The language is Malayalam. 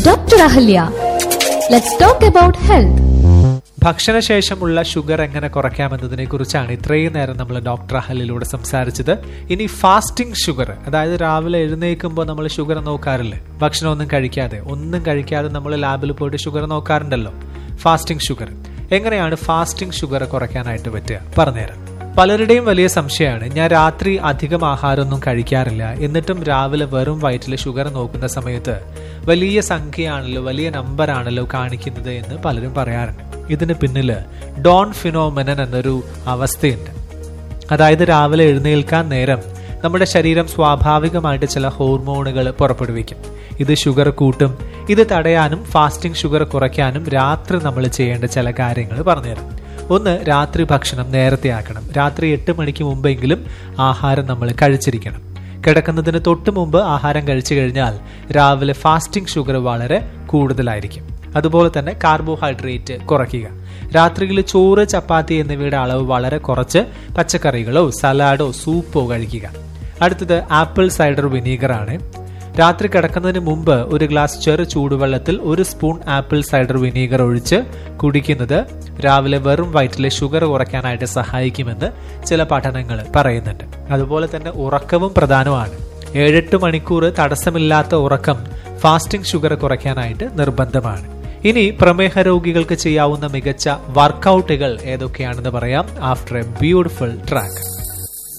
Dr. Ahalya. Let's talk about health. ഭക്ഷണശേഷമുള്ള ഷുഗർ എങ്ങനെ കുറയ്ക്കാമെന്നതിനെ കുറിച്ചാണ് ഇത്രയും നേരം നമ്മൾ ഡോക്ടർ അഹലിലൂടെ സംസാരിച്ചത് ഇനി ഫാസ്റ്റിംഗ് ഷുഗർ അതായത് രാവിലെ എഴുന്നേൽക്കുമ്പോൾ നമ്മൾ ഷുഗർ നോക്കാറില്ലേ ഭക്ഷണമൊന്നും കഴിക്കാതെ ഒന്നും കഴിക്കാതെ നമ്മൾ ലാബിൽ പോയിട്ട് ഷുഗർ നോക്കാറുണ്ടല്ലോ ഫാസ്റ്റിംഗ് ഷുഗർ എങ്ങനെയാണ് ഫാസ്റ്റിംഗ് ഷുഗർ കുറയ്ക്കാനായിട്ട് പറ്റുക പറഞ്ഞുതരാം പലരുടെയും വലിയ സംശയമാണ് ഞാൻ രാത്രി അധികം ആഹാരമൊന്നും കഴിക്കാറില്ല എന്നിട്ടും രാവിലെ വെറും വയറ്റിൽ ഷുഗർ നോക്കുന്ന സമയത്ത് വലിയ സംഖ്യയാണല്ലോ വലിയ നമ്പറാണല്ലോ കാണിക്കുന്നത് എന്ന് പലരും പറയാറുണ്ട് ഇതിന് പിന്നില് ഡോൺ ഫിനോമെനൻ എന്നൊരു അവസ്ഥയുണ്ട് അതായത് രാവിലെ എഴുന്നേൽക്കാൻ നേരം നമ്മുടെ ശരീരം സ്വാഭാവികമായിട്ട് ചില ഹോർമോണുകൾ പുറപ്പെടുവിക്കും ഇത് ഷുഗർ കൂട്ടും ഇത് തടയാനും ഫാസ്റ്റിംഗ് ഷുഗർ കുറയ്ക്കാനും രാത്രി നമ്മൾ ചെയ്യേണ്ട ചില കാര്യങ്ങൾ പറഞ്ഞുതരാം ഒന്ന് രാത്രി ഭക്ഷണം നേരത്തെ ആക്കണം രാത്രി എട്ട് മണിക്ക് മുമ്പെങ്കിലും ആഹാരം നമ്മൾ കഴിച്ചിരിക്കണം കിടക്കുന്നതിന് തൊട്ട് മുമ്പ് ആഹാരം കഴിച്ചു കഴിഞ്ഞാൽ രാവിലെ ഫാസ്റ്റിംഗ് ഷുഗർ വളരെ കൂടുതലായിരിക്കും അതുപോലെ തന്നെ കാർബോഹൈഡ്രേറ്റ് കുറയ്ക്കുക രാത്രിയിൽ ചോറ് ചപ്പാത്തി എന്നിവയുടെ അളവ് വളരെ കുറച്ച് പച്ചക്കറികളോ സലാഡോ സൂപ്പോ കഴിക്കുക അടുത്തത് ആപ്പിൾ സൈഡർ വിനീഗർ ആണ് രാത്രി കിടക്കുന്നതിന് മുമ്പ് ഒരു ഗ്ലാസ് ചെറു ചൂടുവെള്ളത്തിൽ ഒരു സ്പൂൺ ആപ്പിൾ സൈഡർ വിനീഗർ ഒഴിച്ച് കുടിക്കുന്നത് രാവിലെ വെറും വയറ്റിലെ ഷുഗർ കുറയ്ക്കാനായിട്ട് സഹായിക്കുമെന്ന് ചില പഠനങ്ങൾ പറയുന്നുണ്ട് അതുപോലെ തന്നെ ഉറക്കവും പ്രധാനമാണ് ഏഴെട്ട് മണിക്കൂർ തടസ്സമില്ലാത്ത ഉറക്കം ഫാസ്റ്റിംഗ് ഷുഗർ കുറയ്ക്കാനായിട്ട് നിർബന്ധമാണ് ഇനി പ്രമേഹ രോഗികൾക്ക് ചെയ്യാവുന്ന മികച്ച വർക്കൗട്ടുകൾ ഏതൊക്കെയാണെന്ന് പറയാം ആഫ്റ്റർ എ ബ്യൂട്ടിഫുൾ ട്രാക്ക്